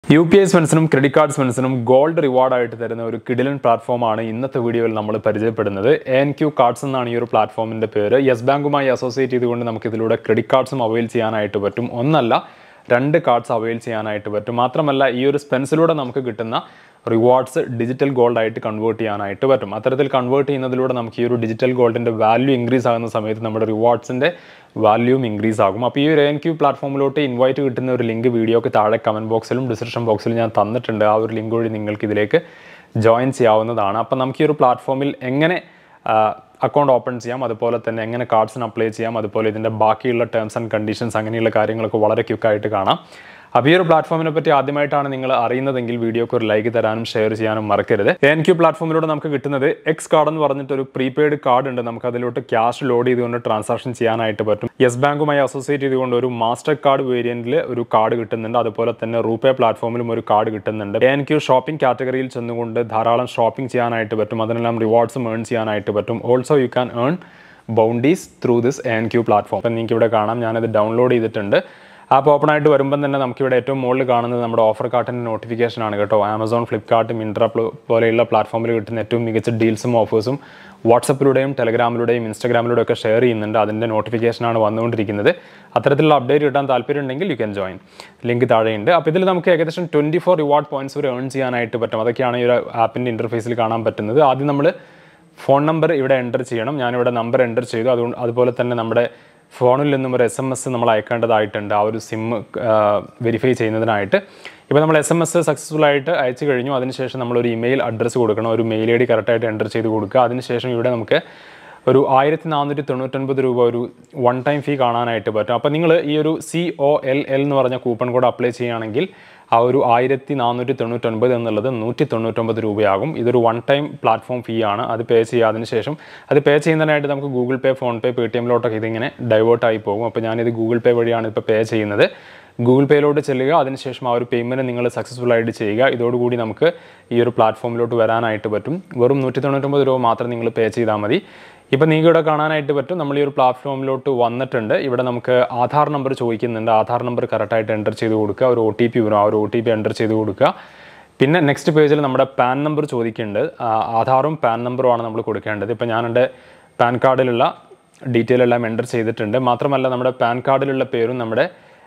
U P I സ്പെൻസിനും credit card സ്പെൻസിനും gold റിവാർഡായിട്ട് തരുന്ന ഒരു കിഡിലൻ പ്ലാറ്റ്ഫോമാണ് ഇന്നത്തെ വീഡിയോയിൽ നമ്മൾ പരിചയപ്പെടുന്നത് എ എൻ ക്യൂ കാർഡ്സ് എന്നാണ് ഈ ഒരു പ്ലാറ്റ്ഫോമിന്റെ പേര് യെസ് ബാങ്കുമായി അസോസിയേറ്റ് ചെയ്തുകൊണ്ട് നമുക്ക് ഇതിലൂടെ ക്രെഡിറ്റ് കാർഡ്സും അവൈൽ ചെയ്യാനായിട്ട് പറ്റും ഒന്നല്ല രണ്ട് കാർഡ്സ് അവൈൽ ചെയ്യാനായിട്ട് പറ്റും മാത്രമല്ല ഈ ഒരു സ്പെൻസിലൂടെ നമുക്ക് കിട്ടുന്ന റിവാർഡ്സ് ഡിജിറ്റൽ ഗോൾഡ് ആയിട്ട് കൺവേർട്ട് ചെയ്യാനായിട്ട് പറ്റും അത്തരത്തിൽ കൺവേർട്ട് ചെയ്യുന്നതിലൂടെ നമുക്ക് ഈ ഒരു ഡിജിറ്റൽ ഗോൾഡിന്റെ വാല്യൂ ഇൻക്രീസ് ആകുന്ന സമയത്ത് നമ്മുടെ റിവാർഡ്സിന്റെ വാല്യൂം ഇൻക്രീസ് ആകും അപ്പോൾ ഈ ഒരു എൻ ക്യൂ പ്ലാറ്റ്ഫോമിലോട്ട് ഇൻവൈറ്റ് കിട്ടുന്ന ഒരു ലിങ്ക് വീഡിയോക്ക് താഴെ കമന്റ് ബോക്സിലും ഡിസ്ക്രിപ്ഷൻ ബോക്സിലും ഞാൻ തന്നിട്ടുണ്ട് ആ ഒരു ലിങ്ക് വഴി നിങ്ങൾക്ക് ഇതിലേക്ക് ജോയിൻ ചെയ്യാവുന്നതാണ് അപ്പോൾ നമുക്ക് ഈ ഒരു പ്ലാറ്റ്ഫോമിൽ എങ്ങനെ അക്കൗണ്ട് ഓപ്പൺ ചെയ്യാം അതുപോലെ തന്നെ എങ്ങനെ കാർഡ്സിന് അപ്ലൈ ചെയ്യാം അതുപോലെ ഇതിൻ്റെ ബാക്കിയുള്ള ടേംസ് ആൻഡ് കണ്ടീഷൻസ് അങ്ങനെയുള്ള കാര്യങ്ങളൊക്കെ വളരെ ക്വിക്കായിട്ട് കാണാം അപ്പോൾ ഈ ഒരു പ്ലാറ്റ്ഫോമിനെ പറ്റി ആദ്യമായിട്ടാണ് നിങ്ങൾ അറിയുന്നതെങ്കിൽ വീഡിയോക്ക് ഒരു ലൈക്ക് തരാനും ഷെയർ ചെയ്യാനും മറക്കരുത് എൻ ക്യൂ പ്ലാറ്റ്ഫോമിലൂടെ നമുക്ക് കിട്ടുന്നത് എക്സ് കാർഡ് എന്ന് പറഞ്ഞിട്ട് ഒരു പ്രീപെയ്ഡ് കാർഡ് ഉണ്ട് നമുക്ക് അതിലോട്ട് ക്യാഷ് ലോഡ് ചെയ്തുകൊണ്ട് ട്രാൻസാക്ഷൻ ചെയ്യാനായിട്ട് പറ്റും യെസ് ബാങ്കുമായി അസോസിയേറ്റ് ചെയ്തുകൊണ്ട് ഒരു മാസ്റ്റർ കാർഡ് വേരിയന്റിൽ ഒരു കാർഡ് കിട്ടുന്നുണ്ട് അതുപോലെ തന്നെ റൂപേ പ്ലാറ്റ്ഫോമിലും ഒരു കാർഡ് കിട്ടുന്നുണ്ട് എൻ ക്യൂ ഷോപ്പിംഗ് കാറ്റഗറിയിൽ ചെന്നുകൊണ്ട് ധാരാളം ഷോപ്പിംഗ് ചെയ്യാനായിട്ട് പറ്റും അതിനെല്ലാം റിവാർഡ്സും ഏൺ ചെയ്യാനായിട്ട് പറ്റും also you can earn bounties through this N Q platform അപ്പം നിങ്ങൾക്ക് ഇവിടെ കാണാം ഞാനത് ഡൗൺലോഡ് ചെയ്തിട്ടുണ്ട് ആപ്പ് ഓപ്പൺ ആയിട്ട് വരുമ്പം തന്നെ നമുക്കിവിടെ ഏറ്റവും മുകളിൽ കാണുന്നത് നമ്മുടെ ഓഫർ കാർട്ടിൻ്റെ നോട്ടിഫിക്കേഷൻ ആണ് കേട്ടോ ആമസോൺ ഫ്ലിപ്കാർട്ട് മിൻട്ര പോലെയുള്ള പ്ലാറ്റ്ഫോമിൽ കിട്ടുന്ന ഏറ്റവും മികച്ച ഡീൽസും ഓഫേഴ്സും വാട്സപ്പിലൂടെയും ടെലഗ്രാമിലൂടെയും ഇൻസ്റ്റാഗ്രാമിലൂടെയും ഒക്കെ ഷെയർ ചെയ്യുന്നുണ്ട് അതിൻ്റെ നോട്ടിഫിക്കേഷനാണ് വന്നുകൊണ്ടിരിക്കുന്നത് അത്തരത്തിലുള്ള അപ്ഡേറ്റ് കിട്ടാൻ താല്പര്യമുണ്ടെങ്കിൽ യു ക്യാൻ ജോയിൻ ലിങ്ക് താഴെയുണ്ട് അപ്പോൾ ഇതിൽ നമുക്ക് ഏകദേശം ട്വൻറ്റി ഫോർ റിവാർഡ് പോയിന്റ്സ് വരെ ഏൺ ചെയ്യാനായിട്ട് പറ്റും അതൊക്കെയാണ് ഈ ഒരു ആപ്പിൻ്റെ ഇൻ്റർഫേസിൽ കാണാൻ പറ്റുന്നത് ആദ്യം നമ്മൾ ഫോൺ നമ്പർ ഇവിടെ എൻ്റർ ചെയ്യണം ഞാനിവിടെ നമ്പർ എൻ്റർ ചെയ്തു അതുകൊണ്ട് അതുപോലെ തന്നെ നമ്മുടെ ഫോണിൽ നിന്നും ഒരു എസ് എം എസ് നമ്മൾ അയക്കേണ്ടതായിട്ടുണ്ട് ആ ഒരു സിം വെരിഫൈ ചെയ്യുന്നതിനായിട്ട് ഇപ്പോൾ നമ്മൾ എസ് എം എസ് സക്സസ്ഫുൾ ആയിട്ട് അയച്ചു കഴിഞ്ഞു അതിനുശേഷം നമ്മളൊരു ഇമെയിൽ അഡ്രസ്സ് കൊടുക്കണം ഒരു മെയിൽ ഐ ഡി കറക്റ്റായിട്ട് എൻ്റർ ചെയ്ത് കൊടുക്കുക അതിനുശേഷം ഇവിടെ നമുക്ക് ഒരു ആയിരത്തി നാനൂറ്റി തൊണ്ണൂറ്റൊൻപത് രൂപ ഒരു വൺ ടൈം ഫീ കാണാനായിട്ട് പറ്റും അപ്പോൾ നിങ്ങൾ ഈ ഒരു സി ഒ എൽ എൽ എന്ന് പറഞ്ഞ കൂപ്പൺ കോഡ് അപ്ലൈ ചെയ്യുകയാണെങ്കിൽ ആ ഒരു ആയിരത്തി നാനൂറ്റി തൊണ്ണൂറ്റൊൻപത് എന്നുള്ളത് നൂറ്റി തൊണ്ണൂറ്റൊമ്പത് രൂപയാകും ഇതൊരു വൺ ടൈം പ്ലാറ്റ്ഫോം ഫീ ആണ് അത് പേ ചെയ്യുക അതിന് ശേഷം അത് പേ ചെയ്യുന്നതിനായിട്ട് നമുക്ക് ഗൂഗിൾ പേ ഫോൺ പേ പേ ടി എമ്മിലോട്ടൊക്കെ ഇതിങ്ങനെ ഡൈവേർട്ട് ആയി പോകും അപ്പോൾ ഞാനിത് ഗൂഗിൾ പേ വഴിയാണ് ഇപ്പോൾ പേ ചെയ്യുന്നത് ഗൂഗിൾ പേയിലോട്ട് ചെല്ലുക അതിനുശേഷം ആ ഒരു പേയ്മെൻറ്റ് നിങ്ങൾ സക്സസ്ഫുൾ ആയിട്ട് ചെയ്യുക ഇതോടുകൂടി നമുക്ക് ഈ ഒരു പ്ലാറ്റ്ഫോമിലോട്ട് വരാനായിട്ട് പറ്റും വെറും നൂറ്റി തൊണ്ണൂറ്റൊമ്പത് രൂപ മാത്രം നിങ്ങൾ പേ ചെയ്താൽ മതി ഇപ്പം നിങ്ങൾക്ക് ഇവിടെ കാണാനായിട്ട് പറ്റും നമ്മൾ ഈ ഒരു പ്ലാറ്റ്ഫോമിലോട്ട് വന്നിട്ടുണ്ട് ഇവിടെ നമുക്ക് ആധാർ നമ്പർ ചോദിക്കുന്നുണ്ട് ആധാർ നമ്പർ കറക്റ്റായിട്ട് എൻ്റർ ചെയ്ത് കൊടുക്കുക ഒരു ഒ ടി പി വരും ആ ഒരു ഒ ടി പി എൻ്റർ ചെയ്ത് കൊടുക്കുക പിന്നെ നെക്സ്റ്റ് പേജിൽ നമ്മുടെ പാൻ നമ്പർ ചോദിക്കുന്നുണ്ട് ആധാറും പാൻ നമ്പറുമാണ് നമ്മൾ കൊടുക്കേണ്ടത് ഇപ്പം ഞാൻ എൻ്റെ പാൻ കാർഡിലുള്ള ഡീറ്റെയിൽ എല്ലാം എൻ്റർ ചെയ്തിട്ടുണ്ട് മാത്രമല്ല നമ്മുടെ പാൻ കാർഡിലുള്ള പേരും നമ്മുടെ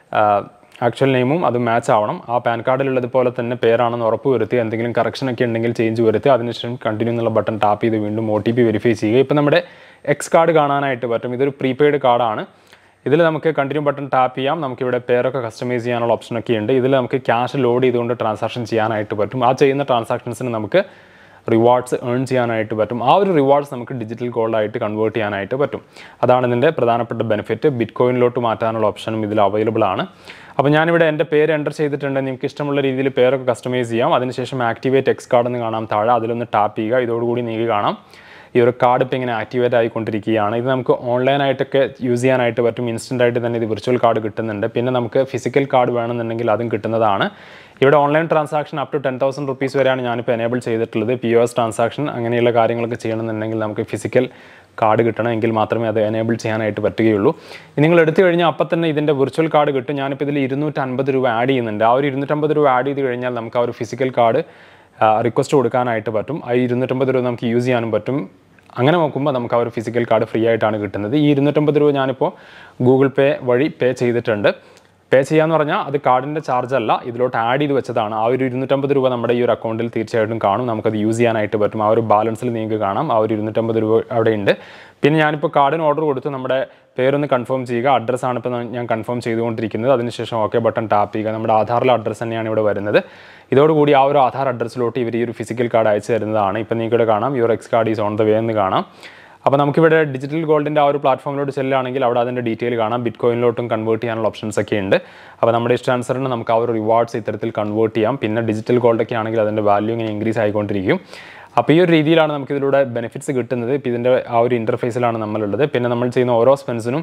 ആക്ച്വൽ നെയിമും അത് മാച്ച് ആവണം ആ പാൻ കാർഡിലുള്ളതുപോലെ തന്നെ പേരാണെന്ന് ഉറപ്പ് വരുത്തി എന്തെങ്കിലും കറക്ഷൻ ഒക്കെ ഉണ്ടെങ്കിൽ ചേഞ്ച് വരുത്തി അതിനുശേഷം കണ്ടിന്യൂ എന്നുള്ള ബട്ടൺ ടാപ്പ് ചെയ്ത് വീണ്ടും ഒ ടി പി വെരിഫൈ ചെയ്യുക ഇപ്പം നമ്മുടെ എക്സ് കാർഡ് കാണാനായിട്ട് പറ്റും ഇതൊരു പ്രീപെയ്ഡ് കാർഡാണ് ഇതിൽ നമുക്ക് കണ്ടിന്യൂ ബട്ടൺ ടാപ്പ് ചെയ്യാം നമുക്കിവിടെ പേരൊക്കെ കസ്റ്റമൈസ് ചെയ്യാനുള്ള ഓപ്ഷനൊക്കെ ഉണ്ട് ഇതിൽ നമുക്ക് ക്യാഷ് ലോഡ് ചെയ്തുകൊണ്ട് ട്രാൻസാക്ഷൻ ചെയ്യാനായിട്ട് പറ്റും ആ ചെയ്യുന്ന ട്രാൻസാക്ഷൻസിന് നമുക്ക് റിവാർഡ്സ് ഏൺ ചെയ്യാനായിട്ട് പറ്റും ആ ഒരു റിവാർഡ്സ് നമുക്ക് ഡിജിറ്റൽ ഗോൾഡായിട്ട് കൺവേർട്ട് ചെയ്യാനായിട്ട് പറ്റും അതാണ് ഇതിൻ്റെ പ്രധാനപ്പെട്ട ബെനിഫിറ്റ് ബിറ്റ് കോയിനിലോട്ട് മാറ്റാനുള്ള ഓപ്ഷനും ഇതിൽ അവൈലബിൾ ആണ് അപ്പോൾ ഞാനിവിടെ എൻ്റെ പേര് എൻ്റർ ചെയ്തിട്ടുണ്ട് നിങ്ങൾക്ക് ഇഷ്ടമുള്ള രീതിയിൽ പേരൊക്കെ കസ്റ്റമൈസ് ചെയ്യാം അതിനുശേഷം ആക്ടിവേറ്റ് എക്സ് കാർഡ് എന്ന് കാണാം താഴെ അതിലൊന്ന് ടാപ്പ് ചെയ്യുക ഇതോടുകൂടി നിങ്ങൾക്ക് കാണാം ഈ ഒരു കാർഡ് ഇപ്പോൾ ഇങ്ങനെ ആക്ടിവേറ്റ് ആയിക്കൊണ്ടിരിക്കുകയാണ് ഇത് നമുക്ക് ഓൺലൈനായിട്ടൊക്കെ യൂസ് ചെയ്യാനായിട്ട് പറ്റും ഇൻസ്റ്റൻ്റ് ആയിട്ട് തന്നെ ഇത് വിർച്വൽ കാർഡ് കിട്ടുന്നുണ്ട് പിന്നെ നമുക്ക് ഫിസിക്കൽ കാർഡ് വേണമെന്നുണ്ടെങ്കിൽ അതും കിട്ടുന്നതാണ് ഇവിടെ online transaction up to ten thousand rupees വരെയാണ് ഞാനിപ്പോൾ എനേബിൾ ചെയ്തിട്ടുള്ളത് പി ഒ എസ് ട്രാൻസാക്ഷൻ അങ്ങനെയുള്ള കാര്യങ്ങളൊക്കെ ചെയ്യണമെന്നുണ്ടെങ്കിൽ നമുക്ക് ഫിസിക്കൽ കാർഡ് കിട്ടണമെങ്കിൽ മാത്രമേ അത് എനേബിൾ ചെയ്യാനായിട്ട് പറ്റുകയുള്ളൂ നിങ്ങൾ എടുത്തു കഴിഞ്ഞാൽ അപ്പം തന്നെ ഇതിൻ്റെ വിർച്വൽ കാർഡ് കിട്ടും ഞാനിപ്പോൾ ഇതിൽ ഇരുന്നൂറ്റൻപത് രൂപ ആഡ് ചെയ്യുന്നുണ്ട് ആ ഒരു ഇരുന്നൂറ്റമ്പത് രൂപ ആഡ് ചെയ്ത് കഴിഞ്ഞാൽ നമുക്ക് ആ ഒരു ഫിസിക്കൽ കാർഡ് റിക്വസ്റ്റ് കൊടുക്കാനായിട്ട് പറ്റും ആ ഇരുന്നൂറ്റമ്പത് രൂപ നമുക്ക് യൂസ് ചെയ്യാനും പറ്റും അങ്ങനെ നോക്കുമ്പോൾ നമുക്ക് ആ ഒരു ഫിസിക്കൽ കാർഡ് ഫ്രീ ആയിട്ടാണ് കിട്ടുന്നത് ഈ ഇരുന്നൂറ്റമ്പത് രൂപ ഞാനിപ്പോൾ ഗൂഗിൾ പേ വഴി പേ ചെയ്തിട്ടുണ്ട് പേ ചെയ്യാന്ന് പറഞ്ഞാൽ അത് കാർഡിൻ്റെ ചാർജ് അല്ല ഇതിലോട്ട് ആഡ് ചെയ്ത് വെച്ചതാണ് ആ ഒരു ഇരുന്നൂറ്റമ്പത് രൂപ നമ്മുടെ ഈ ഒരു അക്കൗണ്ടിൽ തീർച്ചയായിട്ടും കാണും നമുക്കത് യൂസ് ചെയ്യാനായിട്ട് പറ്റും ആ ഒരു ബാലൻസിൽ നിങ്ങൾക്ക് കാണാം ആ ഒരു ഇരുന്നൂറ്റമ്പത് രൂപ അവിടെ ഉണ്ട് പിന്നെ ഞാനിപ്പോൾ കാർഡിന് ഓർഡർ കൊടുത്ത് നമ്മുടെ പേരൊന്ന് കൺഫേം ചെയ്യുക അഡ്രസ്സാണ് ഇപ്പോൾ ഞാൻ കൺഫേം ചെയ്തുകൊണ്ടിരിക്കുന്നത് അതിനുശേഷം ഓക്കെ ബട്ടൺ ടാപ്പ് ചെയ്യുക നമ്മുടെ ആധാറിലെ അഡ്രസ്സ് തന്നെയാണ് ഇവിടെ വരുന്നത് ഇതോടുകൂടി ആ ഒരു ആധാർ അഡ്രസ്സിലോട്ട് ഇവർ ഈ ഒരു ഫിസിക്കൽ കാർഡ് അയച്ചു തരുന്നതാണ് ഇപ്പം നിങ്ങൾക്ക് ഇവിടെ കാണാം your X card is on the way എന്ന് കാണാം അപ്പോൾ നമുക്കിവിടെ ഡിജിറ്റൽ ഗോൾഡിൻ്റെ ആ ഒരു പ്ലാറ്റ്ഫോമിലോട്ട് ചെല്ലുകയാണെങ്കിൽ അവിടെ അതിൻ്റെ ഡീറ്റെയിൽ കാണാം ബിറ്റ് കോയിനിലോട്ടും കൺവേർട്ട് ചെയ്യാനുള്ള ഓപ്ഷൻസ് ഒക്കെ ഉണ്ട് അപ്പോൾ നമ്മുടെ ഇഷ്ടാനുസരണം നമുക്ക് ആ ഒരു റിവാർഡ്സ് ഇത്തരത്തിൽ കൺവേർട്ട് ചെയ്യാം പിന്നെ ഡിജിറ്റൽ ഗോൾഡൊക്കെ ആണെങ്കിൽ അതിൻ്റെ വാല്യൂ ഇങ്ങനെ ഇൻക്രീസ് ആയിക്കൊണ്ടിരിക്കും അപ്പോൾ ഈ ഒരു രീതിയിലാണ് നമുക്ക് ഇതിലൂടെ ബെനിഫിറ്റ്സ് കിട്ടുന്നത് ഇപ്പോൾ ഇതിൻ്റെ ആ ഒരു ഇൻ്റർഫേസിലാണ് നമ്മളുള്ളത് പിന്നെ നമ്മൾ ചെയ്യുന്ന ഓരോ സ്പെൻസിനും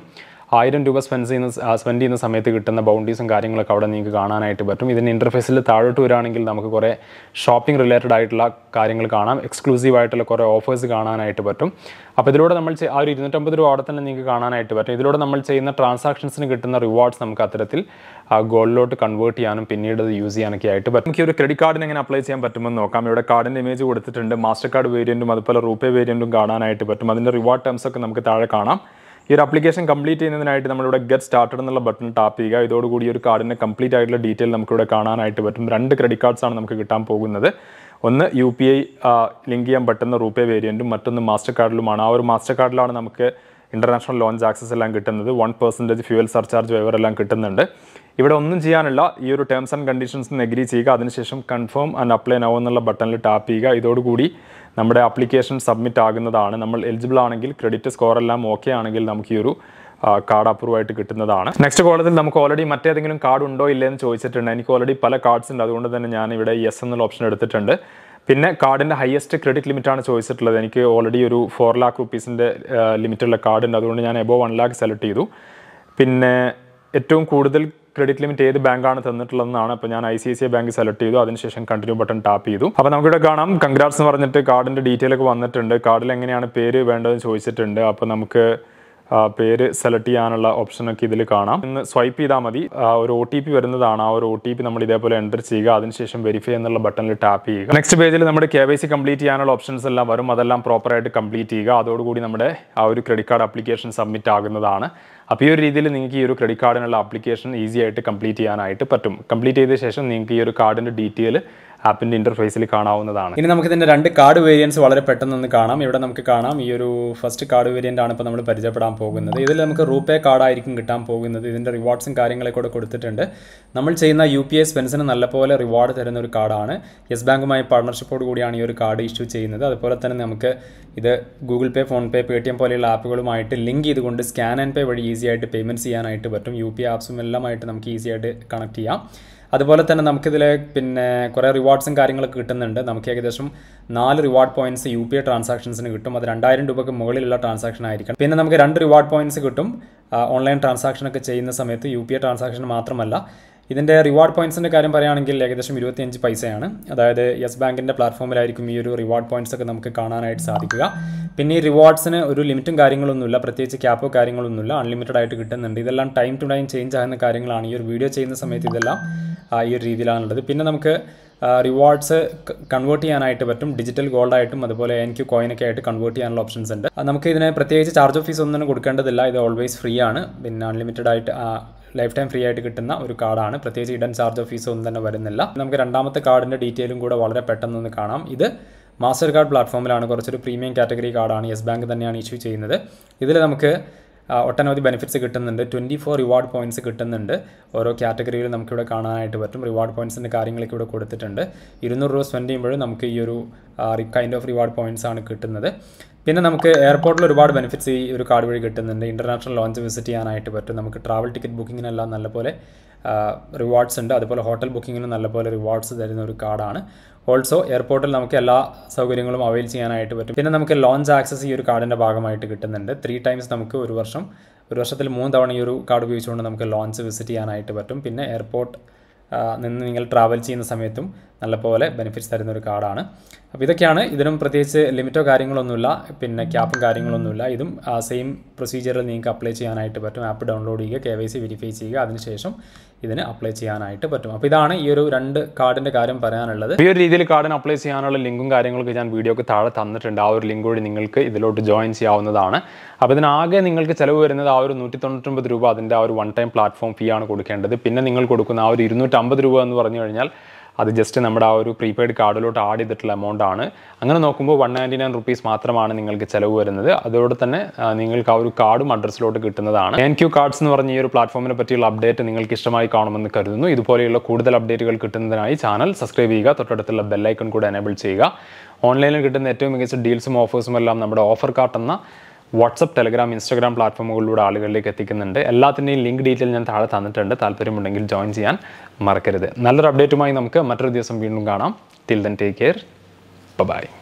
ആയിരം രൂപ സ്പെൻഡ് ചെയ്യുന്ന സ്പെൻഡ് ചെയ്യുന്ന സമയത്ത് കിട്ടുന്ന ബൗണ്ടീസും കാര്യങ്ങളൊക്കെ അവിടെ നിങ്ങൾക്ക് കാണാനായിട്ട് പറ്റും ഇതിൻ്റെ ഇൻ്റർഫേസിൽ താഴോട്ട് വരികയാണെങ്കിൽ നമുക്ക് കുറേ ഷോപ്പിംഗ് റിലേറ്റഡ് ആയിട്ടുള്ള കാര്യങ്ങൾ കാണാം എക്സ്ക്ലൂസീവ് ആയിട്ടുള്ള കുറേ ഓഫേഴ്സ് കാണാനായിട്ട് പറ്റും അപ്പോൾ ഇതിലൂടെ നമ്മൾ ചെയ്- ആ ഒരു ഇരുന്നൂറ്റമ്പത് രൂപ അവിടെ തന്നെ നിങ്ങൾക്ക് കാണാനായിട്ട് പറ്റും ഇതിലൂടെ നമ്മൾ ചെയ്യുന്ന ട്രാൻസാക്ഷൻസിന് കിട്ടുന്ന റിവാർഡ്സ് നമുക്ക് അത്തരത്തിൽ ഗോൾഡിലോട്ട് കൺവേർട്ട് ചെയ്യാനും പിന്നീട് അത് യൂസ് ചെയ്യാനൊക്കെ ആയിട്ട് പറ്റും നമുക്ക് ഈ ഒരു ക്രെഡിറ്റ് കാർഡിന് എങ്ങനെ അപ്ലൈ ചെയ്യാൻ പറ്റുമെന്ന് നോക്കാം ഇവിടെ കാർഡിൻ്റെ ഇമേജ് കൊടുത്തിട്ടുണ്ട് മാസ്റ്റർ കാർഡ് വേരിയൻറ്റും അതുപോലെ റൂപേ വേരിയൻറ്റും കാണാനായിട്ട് പറ്റും അതിൻ്റെ റിവാർഡ് ടേംസ് ഒക്കെ നമുക്ക് താഴെ കാണാം ഈ ഒരു ആപ്ലിക്കേഷൻ കംപ്ലീറ്റ് ചെയ്യുന്നതിനായിട്ട് നമ്മളിവിടെ ഗെറ്റ് സ്റ്റാർട്ടഡ് എന്നുള്ള ബട്ടൺ ടാപ്പ് ചെയ്യുക ഇതോടുകൂടി ഈ ഒരു കാർഡിൻ്റെ കംപ്ലീറ്റ് ആയിട്ടുള്ള ഡീറ്റെയിൽ നമുക്കിവിടെ കാണാനായിട്ട് പറ്റും രണ്ട് ക്രെഡിറ്റ് കാർഡ്സ് ആണ് നമുക്ക് കിട്ടാൻ പോകുന്നത് ഒന്ന് യു പി ഐ ലിങ്ക് ചെയ്യാൻ പറ്റുന്ന റൂപേ വേരിയൻറ്റും മറ്റൊന്ന് മാസ്റ്റർ കാർഡിലുമാണ് ആ ഒരു മാസ്റ്റർ കാർഡിലാണ് നമുക്ക് ഇന്റർനാഷണൽ ലോഞ്ച് ആക്സസ് എല്ലാം കിട്ടുന്നത് one percentage fuel surcharge waiver എല്ലാം കിട്ടുന്നുണ്ട് ഇവിടെ ഒന്നും ചെയ്യാനുള്ള ഈ ഒരു ടേംസ് ആൻഡ് കണ്ടീഷൻസ് എഗ്രി ചെയ്യുക അതിനുശേഷം കൺഫേം ആൻഡ് അപ്ലൈ നോ എന്നുള്ള ബട്ടണിൽ ടാപ്പ് ചെയ്യുക ഇതോടുകൂടി നമ്മുടെ ആപ്ലിക്കേഷൻ സബ്മിറ്റ് ആകുന്നതാണ് നമ്മൾ എലിജിബിൾ ആണെങ്കിൽ ക്രെഡിറ്റ് സ്കോർ എല്ലാം ഓക്കെ ആണെങ്കിൽ നമുക്ക് ഈ ഒരു കാർഡ് അപ്രൂവ് ആയിട്ട് കിട്ടുന്നതാണ് നെക്സ്റ്റ് കോളത്തിൽ നമുക്ക് ഓൾറെഡി മറ്റേതെങ്കിലും കാർഡ് ഉണ്ടോ ഇല്ലേ എന്ന് ചോദിച്ചിട്ടുണ്ട് എനിക്ക് ഓൾറെഡി പല കാർഡ്സ് ഉണ്ട് അതുകൊണ്ട് തന്നെ ഞാൻ ഇവിടെ യെസ് എന്നുള്ള ഓപ്ഷൻ എടുത്തിട്ടുണ്ട് പിന്നെ കാർഡിൻ്റെ ഹയസ്റ്റ് ക്രെഡിറ്റ് ലിമിറ്റാണ് ചോദിച്ചിട്ടുള്ളത് എനിക്ക് ഓൾറെഡി ഒരു ഫോർ ലാക്ക് റുപ്പീസിൻ്റെ ലിമിറ്റുള്ള കാർഡ് ഉണ്ട് അതുകൊണ്ട് ഞാൻ എബോ വൺ ലാക്ക് സെലക്ട് ചെയ്തു പിന്നെ ഏറ്റവും കൂടുതൽ ക്രെഡിറ്റ് ലിമിറ്റ് ഏത് ബാങ്കാണ് തന്നിട്ടുള്ളതെന്നാണ് അപ്പോൾ ഞാൻ I C I C I bank select ചെയ്തു അതിനുശേഷം കണ്ടിന്യൂ ബട്ടൺ ടാപ്പ് ചെയ്തു അപ്പോൾ നമുക്കിവിടെ കാണാം കൺഗ്രാറ്റ്സ് എന്ന് പറഞ്ഞിട്ട് കാർഡിൻ്റെ ഡീറ്റെയിൽ ഒക്കെ വന്നിട്ടുണ്ട് കാർഡിൽ എങ്ങനെയാണ് പേര് വേണ്ടതെന്ന് ചോദിച്ചിട്ടുണ്ട് അപ്പോൾ നമുക്ക് ആ, പേര് സെലക്ട് ചെയ്യാനുള്ള ഓപ്ഷനൊക്കെ ഇതിൽ കാണാം ഇന്ന് സ്വൈപ്പ് ചെയ്താൽ മതി ആ, ഒരു ഒ ടി പി വരുന്നതാണ് ആ ഒരു ഒ ടി പി നമ്മൾ ഇതേപോലെ എൻ്റർ ചെയ്യുക അതിനുശേഷം വെരിഫൈ എന്നുള്ള ബട്ടണിൽ ടാപ്പ് ചെയ്യുക നെക്സ്റ്റ് പേജിൽ നമ്മുടെ കെ വൈ സി കംപ്ലീറ്റ് ചെയ്യാനുള്ള ഓപ്ഷൻസ് എല്ലാം വരും അതെല്ലാം പ്രോപ്പറായിട്ട് കംപ്ലീറ്റ് ചെയ്യുക അതോടുകൂടി നമ്മുടെ ആ ഒരു ക്രെഡിറ്റ് കാർഡ് ആപ്ലിക്കേഷൻ സബ്മിറ്റ് ആകുന്നതാണ് അപ്പോൾ ഈ ഒരു രീതിയിൽ നിങ്ങൾക്ക് ഈ ഒരു ക്രെഡിറ്റ് കാർഡിനുള്ള ആപ്ലിക്കേഷൻ ഈസി ആയിട്ട് കംപ്ലീറ്റ് ചെയ്യാനായിട്ട് പറ്റും കംപ്ലീറ്റ് ചെയ്ത ശേഷം നിങ്ങൾക്ക് ഈ ഒരു കാർഡിൻ്റെ ഡീറ്റെയിൽ ആപ്പിൻ്റെ ഇൻ്റർഫേസിൽ കാണാവുന്നതാണ് ഇനി നമുക്ക് ഇതിന്റെ രണ്ട് കാർഡ് വേരിയൻസ് വളരെ പെട്ടെന്ന് ഒന്ന് കാണാം ഇവിടെ നമുക്ക് കാണാം ഈ ഒരു ഫസ്റ്റ് കാർഡ് വേരിയന്റ് ആണ് ഇപ്പോൾ നമ്മൾ പരിചയപ്പെടാൻ പോകുന്നത് ഇതിൽ നമുക്ക് റൂപേ കാർഡ് ആയിരിക്കും കിട്ടാൻ പോകുന്നത് ഇതിന്റെ റിവാർഡ്സും കാര്യങ്ങളൊക്കെ കൂടെ കൊടുത്തിട്ടുണ്ട് നമ്മൾ ചെയ്യുന്ന യു പി ഐ സ്പെൻസിന് നല്ലപോലെ റിവാർഡ് തരുന്ന ഒരു കാർഡാണ് യെസ് ബാങ്കുമായി പാർട്ണർഷിപ്പോട് കൂടിയാണ് ഈ ഒരു കാർഡ് ഇഷ്യൂ ചെയ്യുന്നത് അതുപോലെ തന്നെ നമുക്ക് ഇത് ഗൂഗിൾ പേ ഫോൺ പേ പേ ടി എം പോലെയുള്ള ആപ്പുകളുമായിട്ട് ലിങ്ക് ചെയ്തുകൊണ്ട് സ്കാൻ ആൻഡ് പേ വഴി ഈസി ആയിട്ട് പേയ്മെൻറ്റ്സ് ചെയ്യാനായിട്ട് പറ്റും യു പി ഐ ആപ്സും എല്ലാമായിട്ട് നമുക്ക് ഈസി ആയിട്ട് കണക്ട് ചെയ്യാം അതുപോലെ തന്നെ നമുക്കിതിൽ പിന്നെ കുറേ റിവാർഡ്സും കാര്യങ്ങളൊക്കെ കിട്ടുന്നുണ്ട് നമുക്ക് ഏകദേശം നാല് reward points U P I ട്രാൻസാക്ഷൻസിന് കിട്ടും അത് രണ്ടായിരം രൂപയ്ക്ക് മുകളിലുള്ള ട്രാൻസാക്ഷൻ ആയിരിക്കണം പിന്നെ നമുക്ക് രണ്ട് റിവാർഡ് പോയിന്റ്സ് കിട്ടും ഓൺലൈൻ ട്രാൻസാക്ഷൻ ഒക്കെ ചെയ്യുന്ന സമയത്ത് യു പി ഐ ട്രാൻസാക്ഷൻ മാത്രമല്ല ഇതിൻ്റെ റിവാർഡ് പോയിന്റ്സിൻ്റെ കാര്യം പറയുകയാണെങ്കിൽ ഏകദേശം ഇരുപത്തിയഞ്ച് പൈസയാണ് അതായത് യെസ് ബാങ്കിൻ്റെ പ്ലാറ്റ്ഫോമിലായിരിക്കും ഈ ഒരു റിവാർഡ് പോയിന്റ്സ് ഒക്കെ നമുക്ക് കാണാനായിട്ട് സാധിക്കുക പിന്നെ ഈ റിവാർഡ്സിന് ഒരു ലിമിറ്റും കാര്യങ്ങളൊന്നുമില്ല പ്രത്യേകിച്ച് ക്യാപ്പോ കാര്യങ്ങളൊന്നുമില്ല അൺലിമിറ്റഡ് ആയിട്ട് കിട്ടുന്നുണ്ട് ഇതെല്ലാം ടൈം ടു ടൈം ചേഞ്ച് ആകുന്ന കാര്യങ്ങളാണ് ഈ ഒരു വീഡിയോ ചെയ്യുന്ന സമയത്ത് ഇതെല്ലാം ആ, ഈ ഒരു രീതിയിലാണുള്ളത് പിന്നെ നമുക്ക് റിവാർഡ്സ് കൺവേർട്ട് ചെയ്യാനായിട്ട് പറ്റും ഡിജിറ്റൽ ഗോൾഡ് ആയിട്ടും അതുപോലെ എൻ ക്യു കോയിനൊക്കെ ആയിട്ട് കൺവേർട്ട് ചെയ്യാനുള്ള ഓപ്ഷൻസ് ഉണ്ട് ആ, നമുക്ക് ഇതിന് പ്രത്യേകിച്ച് ചാർജ് ഓഫ് ഫീസ് ഒന്നും കൊടുക്കേണ്ടതില്ല ഇത് ഓൾവേസ് ഫ്രീ ആണ് പിന്നെ അൺലിമിറ്റഡ് ആയിട്ട് ലൈഫ് ടൈം ഫ്രീ ആയിട്ട് കിട്ടുന്ന ഒരു കാർഡാണ് പ്രത്യേകിച്ച് ഇടൻ ചാർജ് ഓഫ് ഫീസ് ഒന്നും തന്നെ വരുന്നില്ല നമുക്ക് രണ്ടാമത്തെ കാർഡിൻ്റെ ഡീറ്റെയിലും കൂടെ വളരെ പെട്ടെന്ന് കാണാം ഇത് മാസ്റ്റർ കാർഡ് പ്ലാറ്റ്ഫോമിലാണ് കുറച്ചൊരു പ്രീമിയം കാറ്റഗറി കാർഡാണ് യെസ് ബാങ്ക് തന്നെയാണ് ഇഷ്യൂ ചെയ്യുന്നത് ഇതിൽ നമുക്ക് ആ, ഒട്ടനവധി ബെനിഫിറ്റ്സ് കിട്ടുന്നുണ്ട് ട്വൻറ്റി ഫോർ റിവാർഡ് പോയിന്റ്സ് കിട്ടുന്നുണ്ട് ഓരോ കാറ്റഗറിയിൽ നമുക്കിവിടെ കാണാനായിട്ട് പറ്റും റിവാർഡ് പോയിന്റ്സിൻ്റെ കാര്യങ്ങളൊക്കെ ഇവിടെ കൊടുത്തിട്ടുണ്ട് ഇരുന്നൂറ് രൂപ സ്പെൻഡ് ചെയ്യുമ്പോഴും നമുക്ക് ഈ ഒരു കൈൻഡ് ഓഫ് റിവാർഡ് പോയിന്റ്സ് ആണ് കിട്ടുന്നത് പിന്നെ നമുക്ക് എയർപോർട്ടിൽ ഒരുപാട് ബെനിഫിറ്റ്സ് ഈ ഒരു കാർഡ് വഴി കിട്ടുന്നുണ്ട് ഇൻ്റർനാഷണൽ ലോഞ്ച് വിസിറ്റ് ചെയ്യാനായിട്ട് പറ്റും നമുക്ക് ട്രാവൽ ടിക്കറ്റ് ബുക്കിങ്ങിനെല്ലാം നല്ലപോലെ റിവാർഡ്സ് ഉണ്ട് അതുപോലെ ഹോട്ടൽ ബുക്കിങ്ങിനും നല്ലപോലെ റിവാർഡ്സ് തരുന്ന ഒരു കാർഡാണ് ഓൾസോ എയർപോർട്ടിൽ നമുക്ക് എല്ലാ സൗകര്യങ്ങളും അവൈൽ ചെയ്യാനായിട്ട് പറ്റും പിന്നെ നമുക്ക് ലോഞ്ച് ആക്സസ് ഈ ഒരു കാർഡിൻ്റെ ഭാഗമായിട്ട് കിട്ടുന്നുണ്ട് ത്രീ ടൈംസ് നമുക്ക് ഒരു വർഷം ഒരു വർഷത്തിൽ മൂന്ന് തവണ ഈ ഒരു കാർഡ് ഉപയോഗിച്ചുകൊണ്ട് നമുക്ക് ലോഞ്ച് വിസിറ്റ് ചെയ്യാനായിട്ട് പറ്റും പിന്നെ എയർപോർട്ട് നിന്ന് നിങ്ങൾ ട്രാവൽ ചെയ്യുന്ന സമയത്തും നല്ലപോലെ ബെനിഫിറ്റ്സ് തരുന്ന ഒരു കാർഡാണ് അപ്പോൾ ഇതൊക്കെയാണ് ഇതിനും പ്രത്യേകിച്ച് ലിമിറ്റോ കാര്യങ്ങളൊന്നുമില്ല പിന്നെ ക്യാപ്പും കാര്യങ്ങളൊന്നുമില്ല ഇതും ആ സെയിം പ്രൊസീജിയറിൽ നിങ്ങൾക്ക് അപ്ലൈ ചെയ്യാനായിട്ട് പറ്റും ആപ്പ് ഡൗൺലോഡ് ചെയ്യുക കെ വൈ സി വെരിഫൈ ചെയ്യുക അതിനുശേഷം ഇതിന് അപ്ലൈ ചെയ്യാനായിട്ട് പറ്റും അപ്പോൾ ഇതാണ് ഈ ഒരു രണ്ട് കാർഡിൻ്റെ കാര്യം പറയാനുള്ളത് ഈ ഒരു രീതിയിൽ കാർഡിന് അപ്ലൈ ചെയ്യാനുള്ള ലിങ്കും കാര്യങ്ങളൊക്കെ ഞാൻ വീഡിയോക്ക് താഴെ തന്നിട്ടുണ്ട് ആ ഒരു ലിങ്ക് വഴി നിങ്ങൾക്ക് ഇതിലോട്ട് ജോയിൻ ചെയ്യാവുന്നതാണ് അപ്പോൾ ഇതിനാകെ നിങ്ങൾക്ക് ചിലവ് വരുന്നത് ആ ഒരു നൂറ്റി തൊണ്ണൂറ്റൊമ്പത് രൂപ അതിൻ്റെ ആ ഒരു വൺ ടൈം പ്ലാറ്റ്ഫോം ഫീ ആണ് കൊടുക്കേണ്ടത് പിന്നെ നിങ്ങൾ കൊടുക്കുന്ന ആ ഒരു ഇരുന്നൂറ്റമ്പത് രൂപ എന്ന് പറഞ്ഞു കഴിഞ്ഞാൽ അത് ജസ്റ്റ് നമ്മുടെ ആ ഒരു പ്രീപെയ്ഡ് കാർഡിലോട്ട് ആഡ് ചെയ്തിട്ടുള്ള എമൗണ്ട് ആണ് അങ്ങനെ നോക്കുമ്പോൾ വൺ നയൻറ്റി നയൻ റുപ്പീസ് മാത്രമാണ് നിങ്ങൾക്ക് ചിലവ് വരുന്നത് അതോടെ തന്നെ ആ, നിങ്ങൾക്ക് ആ ഒരു കാർഡും അഡ്രസ്സിലോട്ട് കിട്ടുന്നതാണ് എൻ ക്യു കാർഡ്സ് എന്ന് പറഞ്ഞ ഈ ഒരു പ്ലാറ്റ്ഫോമിനെ പറ്റിയുള്ള അപ്ഡേറ്റ് നിങ്ങൾക്ക് ഇഷ്ടമായി കാണുമെന്ന് കരുതുന്നു ഇതുപോലെയുള്ള കൂടുതൽ അപ്ഡേറ്റുകൾ കിട്ടുന്നതിനായി ചാനൽ സബ്സ്ക്രൈബ് ചെയ്യുക തൊട്ടടുത്തുള്ള ബെല്ലൈക്കൺ കൂടെ എനേബിൾ ചെയ്യുക ഓൺലൈനിൽ കിട്ടുന്ന ഏറ്റവും മികച്ച ഡീൽസും ഓഫേഴ്സും എല്ലാം നമ്മുടെ ഓഫർ കാർട്ട് എന്ന വാട്സപ്പ് ടെലഗ്രാം ഇൻസ്റ്റാഗ്രാം പ്ലാറ്റ്ഫോമുകളിലൂടെ ആളുകളിലേക്ക് എത്തിക്കുന്നുണ്ട് എല്ലാത്തിൻ്റെയും ലിങ്ക് ഡീറ്റെയിൽ ഞാൻ താഴെ തന്നിട്ടുണ്ട് താല്പര്യമുണ്ടെങ്കിൽ ജോയിൻ ചെയ്യാൻ മറക്കരുത് നല്ലൊരു അപ്ഡേറ്റുമായി നമുക്ക് മറ്റൊരു ദിവസം വീണ്ടും കാണാം till then take care by